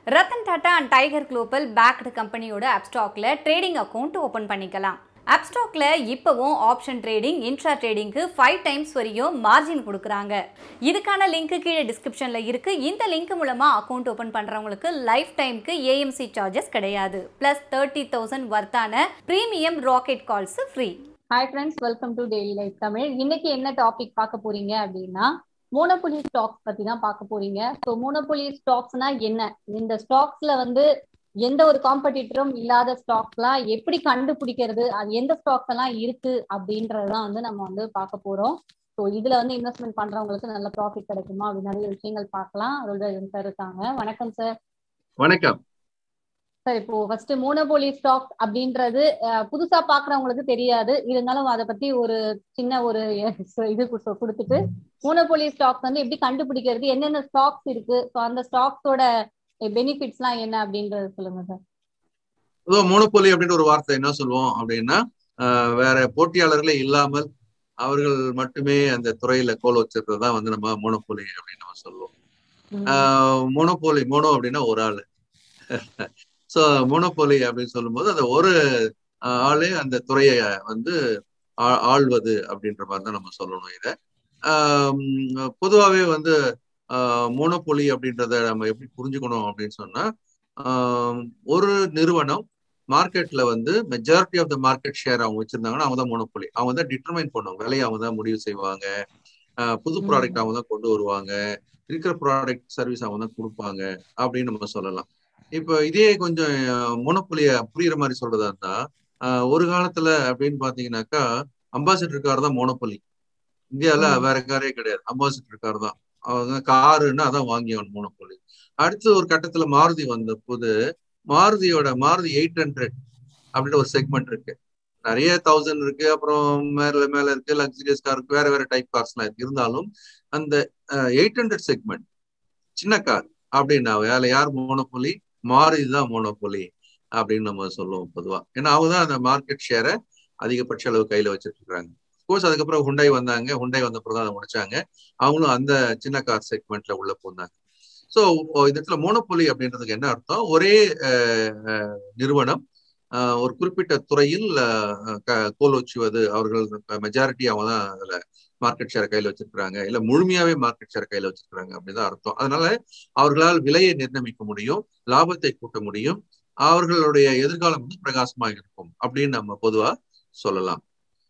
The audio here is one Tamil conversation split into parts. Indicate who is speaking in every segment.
Speaker 1: Ratan Tata and Tiger Global backed கம்பெனியோட அப்ஸ்டாக்ல ட்ரேடிங் அக்கௌண்ட் ஓப்பன் பண்ணிக்கலாம் அப்ஸ்டாக்ல இப்போவும் ஆப்ஷன் ட்ரேடிங் இன்ட்ரா ட்ரேடிங்க்கு ஃபைவ் டைம்ஸ் வரையும் மார்ஜின் கொடுக்குறாங்க இதுக்கான லிங்க் கீழே டிஸ்கிரிப்ஷன்ல இருக்கு இந்த லிங்க் மூலமா அக்கௌண்ட் ஓப்பன் பண்றவங்களுக்கு லைஃப் டைம்க்கு ஏஎம்சி சார்ஜஸ் கிடையாது பிளஸ் தேர்ட்டி தௌசண்ட் வர்த்தான premium rocket calls free
Speaker 2: hi friends welcome to daily life Tamil இன்னைக்கு என்ன டாபிக் பார்க்க போறீங்க அப்படின்னா மோனோபொலி ஸ்டாக்ஸ் பத்தி தான் பார்க்க போறீங்க ஸோ மோனோபொலி ஸ்டாக்ஸ்னா என்ன இந்த ஸ்டாக்ஸ்ல வந்து எந்த ஒரு காம்படிட்டரும் இல்லாத ஸ்டாக்ஸ்லாம் எப்படி கண்டுபிடிக்கிறது அது எந்த ஸ்டாக்ஸ் எல்லாம் இருக்கு அப்படின்றதுதான் வந்து நம்ம வந்து பார்க்க போறோம் ஸோ இதுல வந்து இன்வெஸ்ட்மெண்ட் பண்றவங்களுக்கு நல்ல ப்ராஃபிட் கிடைக்குமா அப்படி நிறைய விஷயங்கள் பார்க்கலாம் அதோட சார் இருக்காங்க வணக்கம் சார்
Speaker 3: வணக்கம்
Speaker 2: சார் இப்போ ஃபர்ஸ்ட் மோனோபோலி ஸ்டாக் அப்படின்றது அஹ், புதுசா பாக்குறவங்களுக்கு தெரியாது இருந்தாலும் அதை பத்தி ஒரு சின்ன ஒரு இது கு- கொடுத்துட்டு மோனோபோலி ஸ்டாக்ஸ் வந்து எப்படி கண்டுபிடிக்கிறது என்னென்ன ஸ்டாக்ஸ் இருக்கு ஸோ அந்த ஸ்டாக்ஸோட பெனிஃபிட்ஸ்லாம் என்ன அப்படின்றது சொல்லுங்க சார்
Speaker 3: பொதுவா மோனோபோலி அப்படின்ற ஒரு வார்த்தை என்ன சொல்லுவோம் அப்படின்னா ஆஹ் வேற போட்டியாளர்களே இல்லாமல் அவர்கள் மட்டுமே அந்த துறையில கோல் வச்சிருக்கிறது தான் வந்து நம்ம மோனோபோலி அப்படின்னு நம்ம சொல்லுவோம் ஆஹ் மோனோபோலி மோனோ அப்படின்னா ஒரு ஆளு ஸோ மோனோபோலி அப்படின்னு சொல்லும்போது அந்த ஒரு ஆஹ் ஆளே அந்த துறையை வந்து ஆ- ஆள்வது அப்படின்ற மாதிரி தான் நம்ம சொல்லணும் இதை பொதுவாகவே வந்து மோனோபோலி அப்படின்றத நம்ம எப்படி புரிஞ்சுக்கணும் அப்படின்னு சொன்னா ஆஹ் ஒரு நிறுவனம் மார்க்கெட்ல வந்து majority of the market share அவங்க வச்சிருந்தாங்கன்னா அவங்க தான் மோனோபோலி அவங்க தான் டிட்டர்மைன் பண்ணுவாங்க விலையை அவங்க தான் முடிவு செய்வாங்க ஆஹ் புது
Speaker 2: ம்.
Speaker 3: ப்ராடக்ட் அவங்க தான் கொண்டு வருவாங்க இருக்கிற ப்ராடக்ட் சர்வீஸ் அவங்க தான் கொடுப்பாங்க அப்படின்னு நம்ம சொல்லலாம் இப்போ இதே கொஞ்சம் மோனோபொலிய புரியுற மாதிரி சொல்றதா இருந்தா ஆஹ் ஒரு காலத்துல அப்படின்னு பாத்தீங்கன்னாக்கா அம்பாசிடர் கார் தான் மோனோபொலி இந்தியால
Speaker 2: ம்.
Speaker 3: வேற காரே கிடையாது அம்பாசிடர் கார் தான் அவங்க காருன்னா அதான் வாங்கி அவன் மோனோபொலி அடுத்து ஒரு கட்டத்துல மாருதி வந்த போது மாருதியோட மாருதி எயிட் ஹண்ட்ரட் அப்படின்ற ஒரு செக்மெண்ட் இருக்கு நிறைய தௌசண்ட் இருக்கு அப்புறம் மேல மேல இருக்கு லக்ஸரியஸ் கார் இருக்கு வேற வேற டைப் கார்ஸ் எல்லாம் இருக்கு இருந்தாலும் அந்த எயிட் ஹண்ட்ரட் செக்மெண்ட் சின்ன கார் அப்படின்னா வேலை யார் மோனோபொலி மாருதி தான் மோனோபொலி அப்படின்னு நம்ம சொல்லுவோம் பொதுவா ஏன்னா அவங்க தான் அந்த மார்க்கெட் ஷேரை அதிகபட்ச அளவு கையில வச்சிட்டு இருக்காங்க கோர்ஸ் அதுக்கப்புறம் ஹுண்டாய் வந்தாங்க ஹுண்டாய் வந்த அப்புறம் தான் அதை முடிச்சாங்க அவங்களும் அந்த சின்ன கார் செக்மெண்ட்ல உள்ள போனாங்க ஸோ இந்த இடத்துல மோனோபொலி அப்படின்றதுக்கு என்ன அர்த்தம் ஒரே அஹ், அஹ், நிறுவனம் அஹ், ஒரு குறிப்பிட்ட துறையில் அஹ், க- கோல் வச்சுவது அவர்கள் மெஜாரிட்டி அவங்க தான் அதுல மார்க்கெட் ஷேர் கையில வச்சிருக்காங்க இல்ல முழுமையாவே மார்க்கெட் ஷேர் கையில வச்சிருக்காங்க அப்படிதான் அர்த்தம் அதனால அவர்களால் விலையை நிர்ணயிக்க முடியும் லாபத்தை கூட்ட முடியும் அவர்களுடைய எதிர்காலம் வந்து பிரகாசமா இருக்கும் அப்படின்னு நம்ம பொதுவா சொல்லலாம்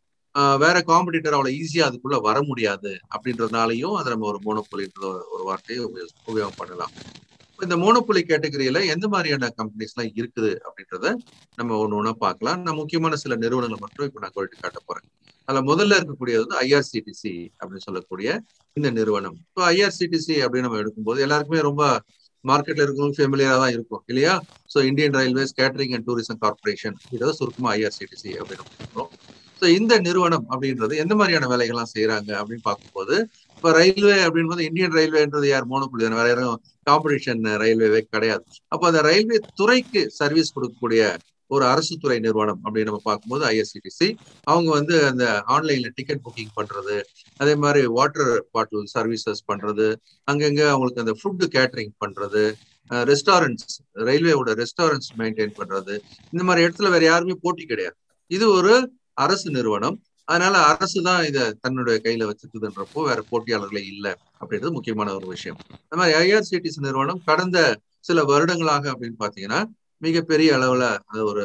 Speaker 3: ஆஹ் வேற காம்படிட்டர் அவ்வளவு ஈஸியா அதுக்குள்ள வர முடியாது அப்படின்றதுனாலையும் அதை நம்ம ஒரு மோனோபொலின்ற ஒரு வார்த்தையை உபயோக உபயோகம் பண்ணலாம் இந்த மோனோபொலி கேட்டகரியில எந்த மாதிரியான கம்பெனிஸ் எல்லாம் இருக்குது அப்படின்றத நம்ம ஒண்ணு ஒண்ணா பார்க்கலாம் நான் முக்கியமான சில நிறுவனங்கள் மட்டும் இப்ப நான் சொல்லிட்டு காட்ட போறேன் அதுல முதல்ல இருக்கக்கூடியது வந்து ஐஆர்சிடிசி அப்படின்னு சொல்லக்கூடிய இந்த நிறுவனம் இப்போ ஐஆர்சிடிசி அப்படின்னு நம்ம எடுக்கும்போது எல்லாருக்குமே ரொம்ப மார்க்கெட்ல இருக்கிறவங்க ஃபெமிலியரா தான் இருக்கும் இல்லையா so Indian Railways Catering and Tourism Corporation இதை சுருக்கமா ஐஆர்சிடிசி அப்படின்னு சொல்றோம் ஸோ இந்த நிறுவனம் அப்படின்றது எந்த மாதிரியான வேலைகள்லாம் செய்யறாங்க அப்படின்னு பார்க்கும்போது இப்போ ரயில்வே அப்படின்றது இந்தியன் ரயில்வேன்றது யார் மோனோபுலி தானே வேற யாரும் காம்படிஷன் ரயில்வேவே கிடையாது அப்போ அந்த ரயில்வே துறைக்கு சர்வீஸ் கொடுக்கக்கூடிய ஒரு அரசு துறை நிறுவனம் அப்படின்னு நம்ம பார்க்கும்போது ஐஎஸ்சிடிசி அவங்க வந்து அந்த ஆன்லைன்ல டிக்கெட் புக்கிங் பண்றது அதே மாதிரி வாட்டர் பாட்டில் சர்வீசஸ் பண்றது அங்கங்க அவங்களுக்கு அந்த ஃபுட்டு கேட்டரிங் பண்றது ரெஸ்டாரண்ட்ஸ் ரயில்வேவோட ரெஸ்டாரண்ட்ஸ் மெயின்டைன் பண்றது இந்த மாதிரி இடத்துல வேற யாருமே போட்டி கிடையாது இது ஒரு அரசு நிறுவனம் அதனால அரசு தான் இதை தன்னுடைய கையில வச்சிருக்குதுன்றப்போ வேற போட்டியாளர்களே இல்லை அப்படின்றது முக்கியமான ஒரு விஷயம் அது மாதிரி ஐஆர்சிடிசி நிறுவனம் கடந்த சில வருடங்களாக அப்படின்னு பாத்தீங்கன்னா மிகப்பெரிய அளவுல அது ஒரு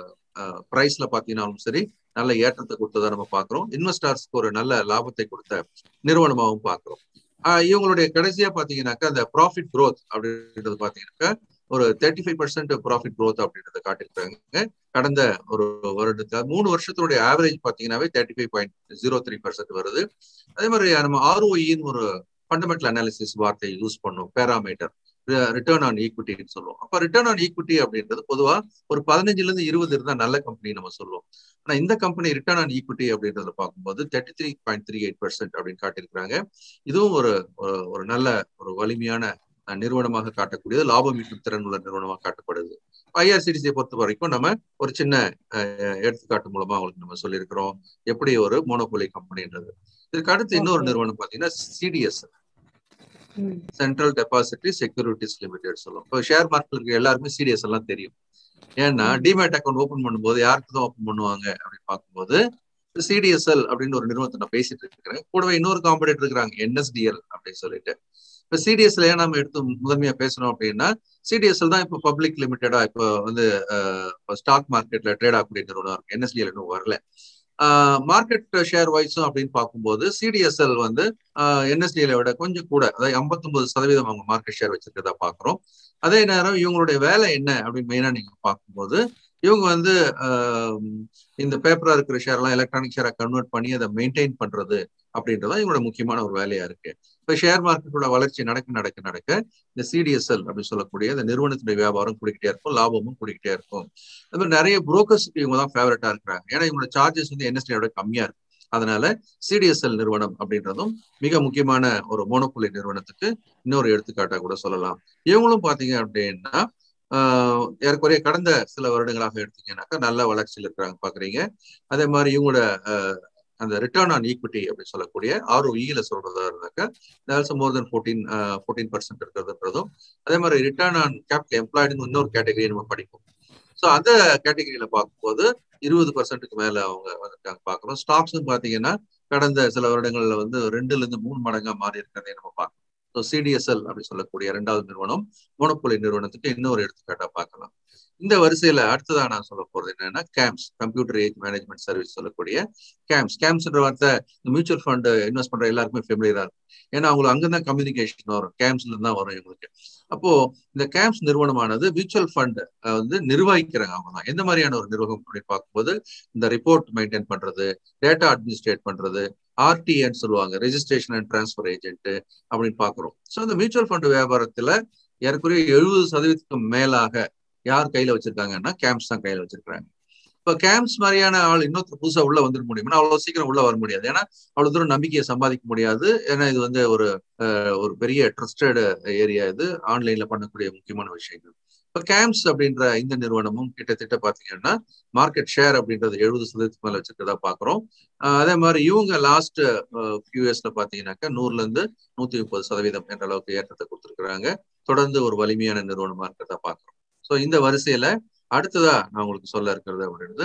Speaker 3: பிரைஸ்ல பாத்தீங்கன்னாலும் சரி நல்ல ஏற்றத்தை கொடுத்ததா நம்ம பாக்குறோம் இன்வெஸ்டர்ஸ்க்கு ஒரு நல்ல லாபத்தை கொடுத்த நிறுவனமாகவும் பாக்குறோம் ஆஹ் இவங்களுடைய கடைசியா பாத்தீங்கன்னாக்கா அந்த ப்ராஃபிட் growth அப்படின்றது பாத்தீங்கன்னாக்கா ஒரு thirty five percent profit growth அப்படின்றத காட்டியிருக்காங்க கடந்த ஒரு வருடத்துல மூணு வருஷத்துடைய ஆவரேஜ் பாத்தீங்கன்னாவே thirty five point zero three percent வருது அதே மாதிரி நம்ம ஆர்ஓஇன்னு ஒரு ஃபண்டமெண்டல் அனாலிசிஸ் வார்த்தையை யூஸ் பண்ணும் பேராமீட்டர் ரிட்டர்ன் ஆன் ஈக்விட்டின்னு சொல்லுவோம் அப்ப ரிட்டர்ன் ஆன் ஈக்விட்டி அப்படின்றது பொதுவா ஒரு பதினஞ்சுல இருந்து இருபது இருந்தா நல்ல கம்பெனி நம்ம சொல்லுவோம் ஆனா இந்த கம்பெனி ரிட்டர்ன் ஆன் ஈக்விட்டி அப்படின்றத பார்க்கும்போது thirty three point three eight percent அப்படின்னு காட்டியிருக்காங்க இதுவும் ஒரு ஒரு- ஒரு நல்ல ஒரு வலிமையான அஹ், நிறுவனமாக காட்டக்கூடியது லாபம் ஈட்டும் திறன் உள்ள நிறுவனமாக காட்டப்படுது ஐஆர்சிடிசியை பொறுத்த வரைக்கும் நம்ம ஒரு சின்ன அஹ், எடுத்துக்காட்டு மூலமா அவங்களுக்கு நம்ம சொல்லியிருக்கிறோம் எப்படி ஒரு மோனோபோலி கம்பெனின்றது இதுக்கு அடுத்து இன்னொரு
Speaker 2: Okay.
Speaker 3: நிறுவனம் பாத்தீங்கன்னா CDS Central Depository Securities Limited சொல்லுவோம் இப்போ ஷேர் மார்க்கெட் இருக்க எல்லாருமே சிடிஎஸ் எல்லாம் தெரியும் ஏன்னா டிமேட் அக்கௌண்ட் ஓபன் பண்ணும்போது யாருக்கு தான் ஓபன் பண்ணுவாங்க அப்படின்னு பார்க்கும்போது சிடிஎஸ்எல் அப்படின்னு ஒரு நிறுவனத்தை நான் பேசிட்டு இருக்கிறேன் கூடவே இன்னொரு காம்படேட்டர் இருக்கிறாங்க என்எஸ்டிஎல் அப்படின்னு சொல்லிட்டு இப்ப சிடிஎஸ்ல ஏன் நம்ம எடுத்து முதன்மையா பேசணும் அப்படின்னா சிடிஎஸ்எல் தான் இப்போ பப்ளிக் லிமிடெடா இப்போ வந்து ஸ்டாக் மார்க்கெட்ல ட்ரேட் ஆகக்கூடிய நிறுவனம் இருக்கு என்எஸ்டிஎல் இன்னும் வரல மார்க்கெட் ஷேர் வைஸும் அப்படின்னு பார்க்கும்போது சிடிஎஸ்எல் வந்து என்எஸ்டிஎலை விட கொஞ்சம் கூட அதாவது ஐம்பத்தொன்பது சதவீதம் அவங்க மார்க்கெட் ஷேர் வச்சிருக்கிறதா பாக்குறோம் அதே நேரம் இவங்களுடைய வேலை என்ன அப்படின்னு மெயினா நீங்க பார்க்கும்போது இவங்க வந்து இந்த பேப்பரா இருக்கிற ஷேர் எல்லாம் எலக்ட்ரானிக் ஷேரா கன்வெர்ட் பண்ணி அதை மெயின்டைன் பண்றது அப்படின்றதான் இவங்களோட முக்கியமான ஒரு வேலையா இருக்கு இப்ப ஷேர் மார்க்கெட்டோட வளர்ச்சி நடக்க நடக்க நடக்க இந்த சிடிஎஸ்எல் அப்படின்னு சொல்லக்கூடிய இந்த நிறுவனத்துடைய வியாபாரம் கூடிக்கிட்டே இருக்கும் லாபமும் கூடிக்கிட்டே இருக்கும் அது மாதிரி நிறைய புரோக்கர்ஸ் இவங்க தான் ஃபேவரட்டா இருக்கிறாங்க ஏன்னா இவங்களோட சார்ஜஸ் வந்து என்எஸ்டியோட கம்மியா இருக்கு அதனால சிடிஎஸ்எல் நிறுவனம் அப்படின்றதும் மிக முக்கியமான ஒரு மோனோபொலி நிறுவனத்துக்கு இன்னொரு எடுத்துக்காட்டா கூட சொல்லலாம் இவங்களும் பாத்தீங்க அப்படின்னா ஏறக்குறைய கடந்த சில வருடங்களாக எடுத்தீங்கன்னாக்கா நல்ல வளர்ச்சியில் இருக்கிறாங்க பாக்குறீங்க அதே மாதிரி இவங்களோட அந்த ரிட்டர்ன் ஆன் ஈக்விட்டி அப்படின்னு சொல்லக்கூடிய ஆர்ஓஇல சொல்றதா இருந்தாக்கா also more than fourteen fourteen percent இருக்கிறதுன்றதும் அதே மாதிரி ரிட்டர்ன் ஆன் கேபிட்டல் எம்ப்ளாய்டுன்னு இன்னொரு கேட்டகரி நம்ம படிப்போம் ஸோ அந்த கேட்டகரியில பார்க்கும்போது இருபது பர்சன்ட்டுக்கு மேல அவங்க வந்துட்டாங்க பாக்குறோம் ஸ்டாக்ஸும் பாத்தீங்கன்னா கடந்த சில வருடங்கள்ல வந்து ரெண்டுல இருந்து மூணு மடங்கா மாறி இருக்கிறதை நம்ம பார்க்கணும் ஸோ சிடிஎஸ்எல் அப்படின்னு சொல்லக்கூடிய இரண்டாவது நிறுவனம் மோனோபொலி நிறுவனத்துக்கு இன்னொரு எடுத்துக்காட்டா பார்க்கலாம் இந்த வரிசையில அடுத்ததா நான் சொல்ல போறது என்னன்னா CAMS computer age management service சொல்லக்கூடிய கேம்ஸ் கேம்ஸ்ன்ற வார்த்தை மியூச்சுவல் ஃபண்ட் இன்வெஸ்ட் பண்ற எல்லாருக்குமே ஃபெமிலியரா இருக்கும் ஏன்னா அவங்களுக்கு அங்கதான் கம்யூனிகேஷன் வரும் கேம்ஸ்ல தான் வரும் இவங்களுக்கு அப்போ இந்த கேம்ப்ஸ் நிறுவனமானது மியூச்சுவல் ஃபண்ட் வந்து நிர்வகிக்கிறாங்க அவங்க தான் எந்த மாதிரியான ஒரு நிர்வாகம் அப்படின்னு பார்க்கும்போது இந்த ரிப்போர்ட் மெயின்டைன் பண்றது டேட்டா அட்மினிஸ்ட்ரேட் பண்றது ஆர்டிஎன்னு சொல்லுவாங்க ரெஜிஸ்ட்ரேஷன் அண்ட் டிரான்ஸ்பர் ஏஜென்ட் அப்படின்னு பாக்குறோம் ஸோ இந்த மியூச்சுவல் ஃபண்ட் வியாபாரத்துல ஏறக்குறைய எழுபது சதவீதத்துக்கு மேலாக யார் கையில வச்சிருக்காங்கன்னா கேம்ப்ஸ் தான் கையில வச்சிருக்காங்க இப்ப கேம்ப்ஸ் மாதிரியான ஆள் இன்னொருத்தர் புதுசா உள்ள வந்துட முடியும்னா அவ்வளவு சீக்கிரம் உள்ள வர முடியாது ஏன்னா அவ்வளவு தூரம் நம்பிக்கையை சம்பாதிக்க முடியாது ஏன்னா இது வந்து ஒரு ஒரு பெரிய ட்ரஸ்டட் ஏரியா இது ஆன்லைன்ல பண்ணக்கூடிய முக்கியமான விஷயங்கள் இப்ப கேம்ப்ஸ் அப்படின்ற இந்த நிறுவனமும் கிட்டத்தட்ட பாத்தீங்கன்னா மார்க்கெட் ஷேர் அப்படின்றது எழுபது சதவீதத்துக்கு மேல வச்சிருக்கதா பாக்குறோம் அதே மாதிரி இவங்க லாஸ்ட் ஃபியூ இயர்ஸ்ல பாத்தீங்கன்னாக்கா நூறுல இருந்து நூத்தி முப்பது சதவீதம் என்ற அளவுக்கு ஏற்றத்தை கொடுத்துருக்காங்க தொடர்ந்து ஒரு வலிமையான நிறுவனமா இருக்கிறதா பாக்குறோம் ஸோ இந்த வரிசையில அடுத்ததா நான் உங்களுக்கு சொல்ல இருக்கிறது அப்படின்றது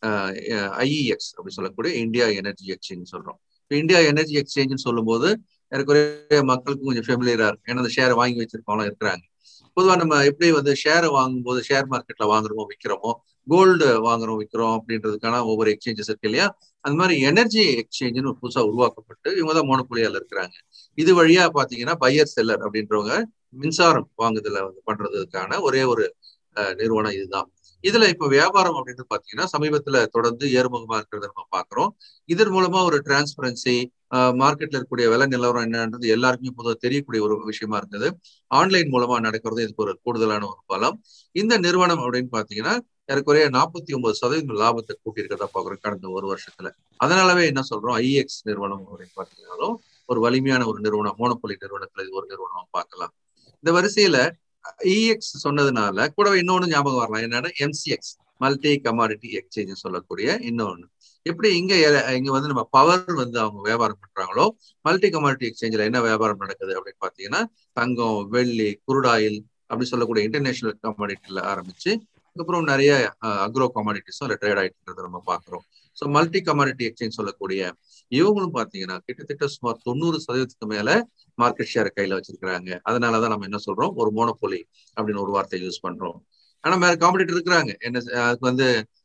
Speaker 3: ஐஇஎக்ஸ் அப்படி சொல்லக்கூடிய இந்தியா எனர்ஜி எக்ஸ்சேஞ்ச் சொல்றோம் இப்போ இந்தியா எனர்ஜி எக்ஸ்சேஞ்ச் சொல்லும் போது ஏறக்குறைய மக்களுக்கு கொஞ்சம் ஃபெமிலியரா இருக்கும் ஏன்னா அந்த ஷேரை வாங்கி வச்சிருக்கவங்களாம் இருக்கிறாங்க பொதுவா நம்ம எப்படி வந்து ஷேரை வாங்கும் போது ஷேர் மார்க்கெட்ல வாங்குறோமோ விற்கிறோமோ கோல்டு வாங்குறோம் விற்கிறோம் அப்படின்றதுக்கான ஒவ்வொரு எக்ஸ்சேஞ்சஸ் இருக்கு இல்லையா அந்த மாதிரி எனர்ஜி எக்ஸ்சேஞ்சுன்னு புதுசா உருவாக்கப்பட்டு இவங்க தான் மோனப்புலியால இருக்கிறாங்க இது வழியா பாத்தீங்கன்னா பையர் செல்லர் அப்படின்றவங்க மின்சாரம் வாங்குதல வந்து பண்றதுக்கான ஒரே ஒரு நிறுவனம் இதுதான் இதுல இப்ப வியாபாரம் அப்படின்னு பாத்தீங்கன்னா சமீபத்துல தொடர்ந்து ஏறுமுகமா இருக்கிறத நம்ம பாக்குறோம் இதன் மூலமா ஒரு டிரான்ஸ்பரன்சி மார்க்கெட்ல இருக்கக்கூடிய விலை நிலவரம் என்னன்றது எல்லாருக்குமே பொதுவாக தெரியக்கூடிய ஒரு விஷயமா இருந்தது ஆன்லைன் மூலமா நடக்கிறது இதுக்கு ஒரு கூடுதலான ஒரு பலம் இந்த நிறுவனம் அப்படின்னு பாத்தீங்கன்னா ஏறக்குறைய நாற்பத்தி ஒன்பது சதவீதம் லாபத்தை கூட்டியிருக்கிறதா பாக்குறோம் கடந்த ஒரு வருஷத்துல அதனாலவே என்ன சொல்றோம் ஐஎக்ஸ் நிறுவனம் அப்படின்னு பாத்தீங்கன்னாலும் ஒரு வலிமையான ஒரு நிறுவனம் மோனப்பொலி நிறுவனத்துல இது ஒரு நிறுவனம் பார்க்கலாம் இந்த வரிசையில இஎக்ஸ் சொன்னதுனால கூடவே இன்னொன்னு ஞாபகம் வரலாம் என்னன்னா எம்சிஎக்ஸ் மல்டி கமாடிட்டி எக்ஸ்சேஞ்ச் சொல்லக்கூடிய இன்னொன்னு எப்படி இங்க இங்க வந்து நம்ம பவர் வந்து அவங்க வியாபாரம் பண்றாங்களோ மல்டி கமாடிட்டி எக்ஸ்சேஞ்சில் என்ன வியாபாரம் நடக்குது அப்படின்னு பாத்தீங்கன்னா தங்கம் வெள்ளி குருடாயில் அப்படி சொல்லக்கூடிய இன்டர்நேஷனல் கமாடிட்டில ஆரம்பிச்சு அதுக்கப்புறம் நிறைய அக்ரோ கமாடிட்டிஸும் அதில் ட்ரேட் ஆயிட்டு இருக்கிறத நம்ம பாக்குறோம் ஸோ மல்டி கமாடிட்டி எக்ஸ்சேஞ்ச் சொல்லக்கூடிய இவங்களும் பாத்தீங்கன்னா கிட்டத்தட்ட சுமார் தொண்ணூறு சதவீதத்துக்கு மேல மார்க்கெட் ஷேர் கையில வச்சிருக்கிறாங்க அதனாலதான் நம்ம என்ன சொல்றோம் ஒரு மோனோபொலி அப்படின்னு ஒரு வார்த்தை யூஸ் பண்றோம் ஆனா வேற காம்படிட்டர் இருக்கிறாங்க என்ன அதுக்கு வந்து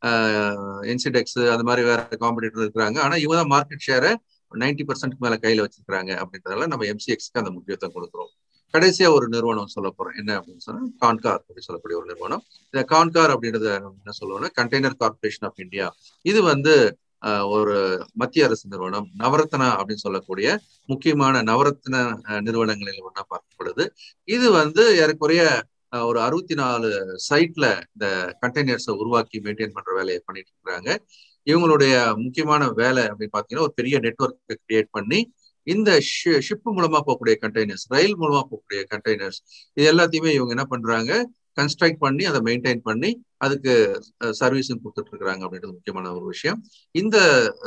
Speaker 3: என்சிடெக்ஸ் அந்த மாதிரி வேற காம்படிட்டர் இருக்கிறாங்க ஆனா இவங்க தான் மார்க்கெட் ஷேரை நைன்டி பர்சன்ட் மேல கையில வச்சிருக்காங்க அப்படின்றதால நம்ம எம்சிஎக்ஸ்க்கு அந்த முக்கியத்துவம் கொடுக்குறோம் கடைசியா ஒரு நிறுவனம் சொல்ல போறோம் என்ன அப்படின்னு சொன்னா கான்கார் அப்படின்னு சொல்லக்கூடிய ஒரு நிறுவனம் இந்த கான்கார் அப்படின்றத என்ன சொல்லுவோம்னா கண்டெய்னர் கார்பரேஷன் ஆஃப் இந்தியா இது வந்து ஒரு மத்திய அரசு நிறுவனம் நவரத்னா அப்படின்னு சொல்லக்கூடிய முக்கியமான நவரத்ன நிறுவனங்களில் ஒன்றா பார்க்கப்படுது இது வந்து ஏறக்குறைய ஒரு அறுபத்தி நாலு சைட்ல இந்த கண்டெய்னர்ஸை உருவாக்கி மெயின்டைன் பண்ற வேலையை பண்ணிட்டு இருக்கிறாங்க இவங்களுடைய முக்கியமான வேலை அப்படின்னு பாத்தீங்கன்னா ஒரு பெரிய நெட்ஒர்க் கிரியேட் பண்ணி இந்த ஷிப் மூலமா போகக்கூடிய கண்டெய்னர்ஸ் ரயில் மூலமா போகக்கூடிய கண்டெய்னர்ஸ் இது எல்லாத்தையுமே இவங்க என்ன பண்றாங்க கன்ஸ்ட்ரக்ட் பண்ணி அதை மெயின்டைன் பண்ணி அதுக்கு சர்வீஸும் கொடுத்துட்டு இருக்காங்க அப்படின்றது முக்கியமான ஒரு விஷயம் இந்த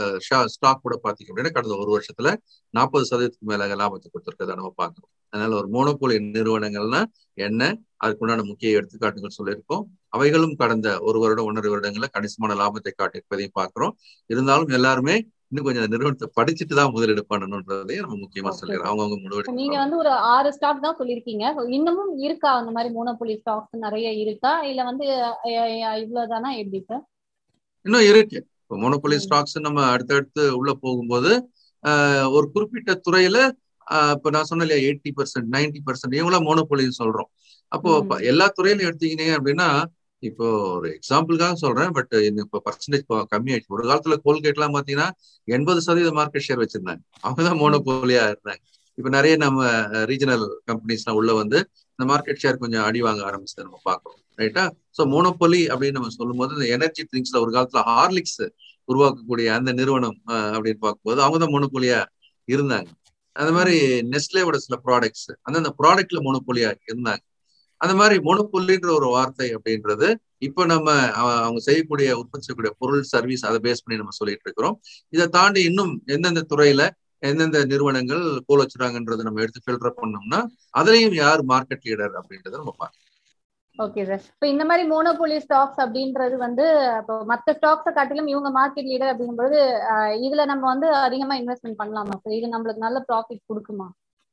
Speaker 3: ஸ்டாக் கூட பாத்தீங்க அப்படின்னா கடந்த ஒரு வருஷத்துல நாற்பது சதவீதத்துக்கு மேல லாபத்தை கொடுத்துருக்கதை நம்ம பார்க்கிறோம் அதனால ஒரு மோனோபோலி நிறுவனங்கள்னா என்ன அதுக்குண்டான முக்கிய எடுத்துக்காட்டுகள் சொல்லியிருக்கோம் அவைகளும் கடந்த ஒரு வருடம் ஒன்றரை வருடங்களில் கணிசமான லாபத்தை காட்டியிருப்பதையும் பார்க்கிறோம் இருந்தாலும் எல்லாருமே இன்னும் கொஞ்சம் அந்த நிறுவனத்தை படிச்சுட்டு தான் முதலீடு பண்ணணுன்றதையும் நம்ம முக்கியமா
Speaker 2: Okay.
Speaker 3: சொல்லிடுறோம் அவங்கவுங்க
Speaker 2: நீங்க
Speaker 3: முடிவெடுக்க
Speaker 2: வந்து ஒரு ஆறு ஸ்டாக் தான் சொல்லிருக்கீங்க So, இன்னமும் இருக்கா அந்த மாதிரி மோனோபோலி ஸ்டாக்ஸ் நிறைய இருக்கா இல்ல வந்து அஹ், அஹ், இவ்வளவுதானா எப்படி சார்
Speaker 3: இன்னும் இருக்கு இப்போ மோனோபோலி
Speaker 2: ம்.
Speaker 3: ஸ்டாக்ஸ் நம்ம அடுத்தடுத்து உள்ள போகும்போது ஆஹ், ஒரு குறிப்பிட்ட துறையில ஆஹ், இப்ப நான் சொன்ன இல்லையா எயிட்டி பர்சன்ட் நைன்டி பர்சன்ட் இவங்களாம் மோனோபோலின்னு சொல்றோம் அப்போ
Speaker 2: ம்.
Speaker 3: இப்ப எல்லா துறையிலும் எடுத்தீங்க அப்படின்னா இப்போ ஒரு எக்ஸாம்பிளுக்காக சொல்றேன் பட் இப்போ பர்சன்டேஜ் கம்மியாயிடுச்சு ஒரு காலத்துல கோல்கேட் எல்லாம் பாத்தீங்கன்னா எண்பது சதவீத மார்க்கெட் ஷேர் வச்சிருந்தாங்க அவங்க தான் மோனோபோலியா இருந்தாங்க இப்ப நிறைய நம்ம ரீஜனல் கம்பெனிஸ் எல்லாம் உள்ள வந்து இந்த மார்க்கெட் ஷேர் கொஞ்சம் அடி வாங்க ஆரம்பிச்சதை நம்ம பார்க்கிறோம் ரைட்டா சோ மோனோபோலி அப்படின்னு நம்ம சொல்லும்போது இந்த எனர்ஜி ட்ரிங்க்ஸ்ல ஒரு காலத்துல ஹார்லிக்ஸ் உருவாக்கக்கூடிய அந்த நிறுவனம் அஹ், அப்படின்னு பார்க்கும்போது அவங்க தான் மோனோபோலியா இருந்தாங்க அந்த மாதிரி நெஸ்லேவோட சில ப்ராடக்ட்ஸ் அந்தந்த ப்ராடக்ட்ல மோனோபோலியா இருந்தாங்க அந்த மாதிரி மோனோபொலின்ற ஒரு வார்த்தை அப்படின்றது இப்போ நம்ம அஹ், அவங்க செய்யக்கூடிய உற்பத்தி செய்யக்கூடிய பொருள் சர்வீஸ் அதை பேஸ் பண்ணி நம்ம சொல்லிட்டு இருக்கிறோம் இதை தாண்டி இன்னும் எந்தெந்த துறையில எந்தெந்த நிறுவனங்கள் கோல் வச்சுறாங்கன்றதை நம்ம எடுத்து ஃபில்டர் பண்ணோம்னா அதுலயும் யார் மார்க்கெட் லீடர் அப்படின்றத நம்ம பார்க்கலாம்
Speaker 2: ஓகே சார் இப்போ இந்த மாதிரி மோனோபோலி ஸ்டாக்ஸ் அப்படின்றது வந்து இப்போ மற்ற ஸ்டாக்ஸை காட்டிலும் இவங்க மார்க்கெட் லீடர் அப்படிங்கும்போது அஹ், இதுல நம்ம வந்து அதிகமா இன்வெஸ்ட்மெண்ட் பண்ணலாமா சார் இது நம்மளுக்கு நல்ல ப்ராஃபிட் கொடுக்குமா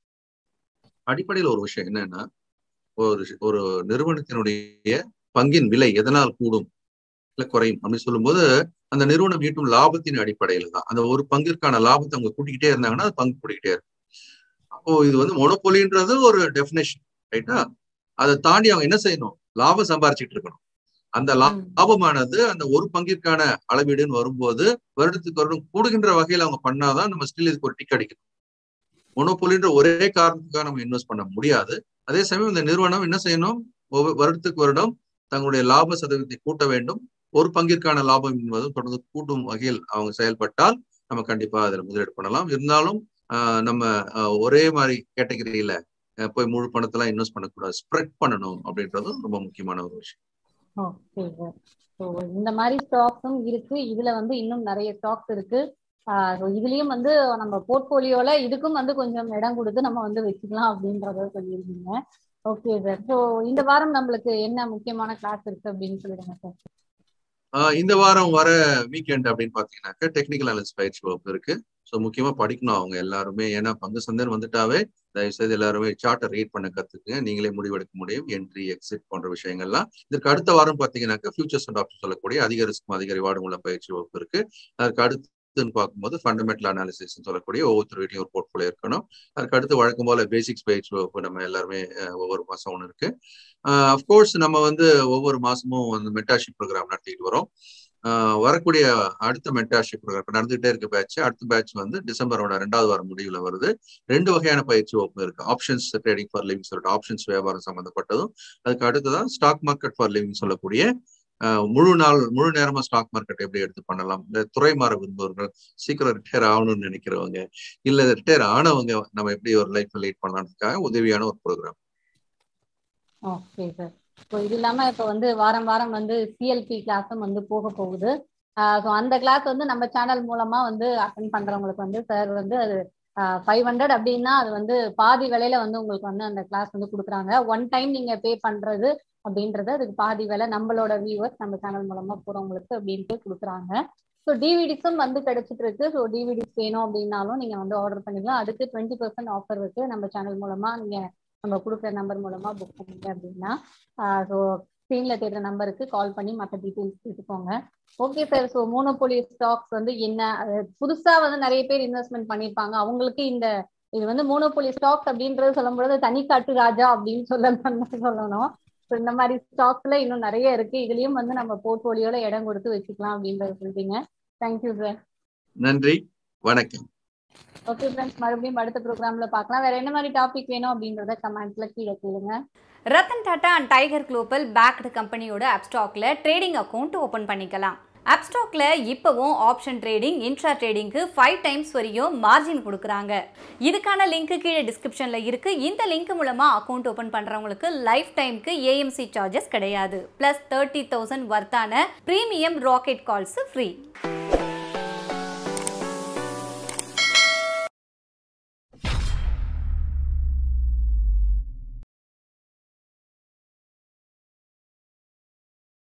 Speaker 3: அடிப்படையில் ஒரு விஷயம் என்னன்னா ஒரு ஒரு நிறுவனத்தினுடைய பங்கின் விலை எதனால் கூடும் இல்ல குறையும் அப்படின்னு சொல்லும்போது அந்த நிறுவனம் ஈட்டும் லாபத்தின் அடிப்படையில தான் அந்த ஒரு பங்கிற்கான லாபத்தை அவங்க கூட்டிக்கிட்டே இருந்தாங்கன்னா அது பங்கு கூட்டிக்கிட்டே இருக்கும் அப்போ இது வந்து மொனோபொலின்றது ஒரு டெஃபினேஷன் ரைட்டா அதை தாண்டி அவங்க என்ன செய்யணும் லாபம் சம்பாரிச்சிட்டு இருக்கணும் அந்த லா- லாபமானது அந்த ஒரு பங்கிற்கான அளவீடுன்னு வரும்போது வருடத்துக்கு வருடம் கூடுகின்ற வகையில் அவங்க பண்ணாதான் நம்ம ஸ்டில் இதுக்கு ஒரு டிக் அடிக்கணும் மொனோபொலின்ற ஒரே காரணத்துக்காக நம்ம இன்வெஸ்ட் பண்ண முடியாது அதே சமயம் இந்த நிறுவனம் என்ன செய்யணும் ஒவ்வொரு வருடத்துக்கு வருடம் தங்களுடைய லாப சதவீதத்தை கூட்ட வேண்டும் ஒரு பங்கிற்கான லாபம் என்பதும் தொடர்ந்து கூட்டும் வகையில் அவங்க செயல்பட்டால் நம்ம கண்டிப்பா அதுல முதலீடு பண்ணலாம் இருந்தாலும் ஆஹ் நம்ம ஆஹ் ஒரே மாதிரி கேட்டகரியில போய் முழு பணத்தெல்லாம் இன்வெஸ்ட் பண்ணக்கூடாது ஸ்ப்ரெட் பண்ணணும் அப்படின்றதும் ரொம்ப முக்கியமான ஒரு விஷயம்
Speaker 2: ஓகே சார் ஸோ இந்த மாதிரி ஸ்டாக்ஸும் இருக்கு இதுல வந்து இன்னும் நிறைய ஸ்டாக்ஸ் இருக்கு ஸோ இதுலயும் வந்து நம்ம போர்ட்போலியோல இதுக்கும் வந்து கொஞ்சம் இடம் கொடுத்து நம்ம வந்து வச்சுக்கலாம் அப்படின்றத சொல்லியிருக்கீங்க ஓகே சார் ஸோ இந்த வாரம் நம்மளுக்கு என்ன முக்கியமான கிளாஸ் இருக்கு அப்படின்னு சொல்லிடுங்க சார்
Speaker 3: ஆஹ் இந்த வாரம் வர வீக்கெண்ட் அப்படின்னு பாத்தீங்கன்னாக்கா டெக்னிக்கல் அனலிஸ் பயிற்சி வகுப்பு இருக்கு ஸோ முக்கியமா படிக்கணும் அவங்க எல்லாருமே ஏன்னா பங்கு சந்தைன்னு வந்துட்டாவே தயவு செய்து எல்லாருமே சார்ட்டை ரீட் பண்ண கத்துக்குங்க நீங்களே முடிவெடுக்க முடியும் என்ட்ரி எக்ஸிட் போன்ற விஷயங்கள்லாம் இதற்கு அடுத்த வாரம் பாத்தீங்கன்னாக்கா ஃபியூச்சர்ஸ் அண்ட் ஆப்ஷன் சொல்லக்கூடிய அதிக ரிஸ்க்கும் அதிக ரிவார்டும் உள்ள பயிற்சி வகுப்பு இருக்கு அதற்கு அடுத்துன்னு பார்க்கும்போது ஃபண்டமெண்டல் அனாலிசிஸ் சொல்லக்கூடிய ஒவ்வொருத்தர் வீட்லையும் ஒரு போர்ட்ஃபோலியோ இருக்கணும் அதுக்கு அடுத்து வழக்கம் போல பேசிக்ஸ் பயிற்சி வகுப்பு நம்ம எல்லாருமே அஹ், ஒவ்வொரு மாசம் ஒன்று இருக்கு அஃப்கோர்ஸ் நம்ம வந்து ஒவ்வொரு மாசமும் வந்து மென்டார்ஷிப் ப்ரோக்ராம் நடத்திட்டு வரோம் ஆஹ் வரக்கூடிய அடுத்த மென்டார்ஷிப் ப்ரோக்ராம் இப்போ நடந்துகிட்டே இருக்க பேட்ச் அடுத்த பேட்ச் வந்து டிசம்பரோட ரெண்டாவது வாரம் முடிவுல வருது ரெண்டு வகையான பயிற்சி வகுப்பு இருக்கு ஆப்ஷன்ஸ் ட்ரேடிங் ஃபார் லிவிங் சொல்லிட்டு ஆப்ஷன்ஸ் வியாபாரம் சம்பந்தப்பட்டதும் அதுக்கு அடுத்ததான் ஸ்டாக் மார்க்கெட் ஃபார் லிவிங் சொல்லக்கூடிய ஆஹ் முழு நாள் முழு நேரமா ஸ்டாக் மார்க்கெட் எப்படி எடுத்து பண்ணலாம் இந்த துறை மாற விரும்புவர்கள் சீக்கிரம் ரிட்டையர் ஆகணும்னு நினைக்கிறவங்க இல்ல ரிட்டையர் ஆனவங்க நம்ம எப்படி ஒரு லைஃப் லீட் பண்ணலான்றதுக்காக உதவியான ஒரு ப்ரோக்ராம்
Speaker 2: ஓகே சார் ஸோ இது இல்லாம இப்போ வந்து வாரம் வாரம் வந்து சிஎல்பி கிளாஸும் வந்து போக போகுது ஸோ அந்த கிளாஸ் வந்து நம்ம சேனல் மூலமா வந்து அட்டன் பண்றவங்களுக்கு வந்து சார் வந்து அது ஃபைவ் ஹண்ட்ரட் அப்படின்னா அது வந்து பாதி விலையில வந்து உங்களுக்கு வந்து அந்த கிளாஸ் வந்து கொடுக்குறாங்க ஒன் டைம் நீங்க பே பண்றது அப்படின்றது அதுக்கு பாதி விலை நம்மளோட வியூவர்ஸ் நம்ம சேனல் மூலமா போறவங்களுக்கு அப்படின்ட்டு கொடுக்குறாங்க ஸோ டிவிடிஸும் வந்து கிடைச்சிட்டு இருக்கு ஸோ டிவிடிஸ் வேணும் அப்படின்னாலும் நீங்க வந்து ஆர்டர் பண்ணிக்கலாம் அதுக்கு டுவெண்ட்டி பர்சன்ட் ஆஃபர் இருக்கு நம்ம சேனல் மூலமா நீங்க நம்ம கொடுக்குற நம்பர் மூலமா புக் பண்ணீங்க அப்படின்னா ஸோ ஸ்க்ரீன்ல தெரியுற நம்பருக்கு கால் பண்ணி மற்ற டீட்டெயில்ஸ் எடுத்துக்கோங்க okay sir so monopoly stocks வந்து என்ன அது புதுசா வந்து நிறைய பேர் இன்வெஸ்ட்மெண்ட் பண்ணியிருப்பாங்க அவங்களுக்கு இந்த இது வந்து மோனோபோலி ஸ்டாக்ஸ் அப்படின்றது சொல்லும்போது தனிக்காட்டு ராஜா அப்படின்னு சொல்லணும்னு சொல்லணும் ஸோ இந்த மாதிரி ஸ்டாக்ஸ்ல இன்னும் நிறைய இருக்கு இதுலயும் வந்து நம்ம போர்ட்போலியோல இடம் கொடுத்து வச்சுக்கலாம் அப்படின்றத சொல்றீங்க தேங்க்யூ சார்
Speaker 3: நன்றி வணக்கம்
Speaker 2: ஓகே ஃப்ரெண்ட்ஸ் மறுபடியும் அடுத்த ப்ரோக்ராம்ல பார்க்கலாம் வேற என்ன மாதிரி டாபிக் வேணும் அப்படின்றத கமெண்ட்ஸ்ல கீழே கேளுங்க
Speaker 1: Ratan Tata and Tiger Global backed கம்பெனியோட அப்ஸ்டாக்ல ட்ரேடிங் அக்கௌண்ட் ஓபன் பண்ணிக்கலாம் அப்ஸ்டாக்ல இப்போவும் ஆப்ஷன் ட்ரேடிங் இன்ட்ரா ட்ரேடிங்க்கு ஃபைவ் டைம்ஸ் வரையும் மார்ஜின் கொடுக்குறாங்க இதுக்கான லிங்க் கீழே டிஸ்கிரிப்ஷன்ல இருக்கு இந்த லிங்க் மூலமா அக்கௌண்ட் ஓபன் பண்றவங்களுக்கு லைஃப் டைம்க்கு ஏஎம்சி சார்ஜஸ் கிடையாது பிளஸ் தேர்ட்டி தௌசண்ட் வர்த்தான பிரீமியம் ராக்கெட் கால்ஸ் ஃப்ரீ